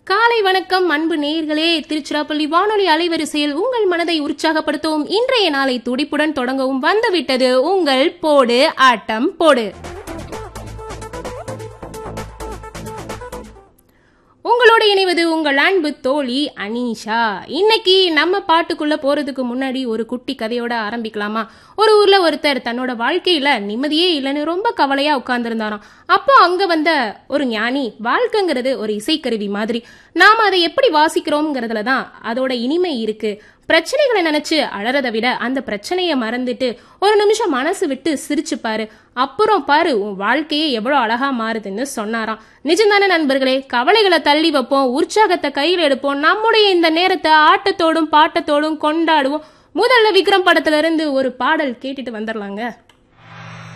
காலை வணக்கம் அன்பு நேயர்களே திருச்சிராப்பள்ளி வானொலி அலைவரிசையில் உங்கள் மனதை உற்சாகப்படுத்தவும் இன்றைய நாளை துடிப்புடன் தொடங்கவும் வந்துவிட்டது உங்கள் போடு ஆட்டம் போடு உங்களோட இணைவது உங்கள் அன்பு தோழி அனீஷா இன்னைக்கு நம்ம பாட்டுக்குள்ள போறதுக்கு முன்னாடி ஒரு குட்டி கதையோட ஆரம்பிக்கலாமா ஒரு ஊர்ல ஒருத்தர் தன்னோட வாழ்க்கையில நிம்மதியே இல்லைன்னு ரொம்ப கவலையா உட்கார்ந்துருந்தாராம் அப்போ அங்க வந்த ஒரு ஞானி வாழ்க்கைங்கிறது ஒரு இசைக்கருவி மாதிரி நாம அதை எப்படி வாசிக்கிறோம்ங்கிறதுல தான் அதோட இனிமை இருக்கு பிரச்சனைகளை நினைச்சு அழறதை விட அந்த பிரச்சனையை மறந்துட்டு ஒரு நிமிஷம் மனசு விட்டு சிரிச்சு பாரு அப்புறம் பாரு உன் வாழ்க்கையே எவ்வளவு அழகா மாறுதுன்னு சொன்னாராம் நிஜம்தானே நண்பர்களே கவலைகளை தள்ளி வைப்போம் உற்சாகத்தை கையில் எடுப்போம் நம்முடைய இந்த நேரத்தை ஆட்டத்தோடும் பாட்டத்தோடும் கொண்டாடுவோம் முதல்ல விக்ரம் படத்துல இருந்து ஒரு பாடல் கேட்டுட்டு வந்துடலாங்க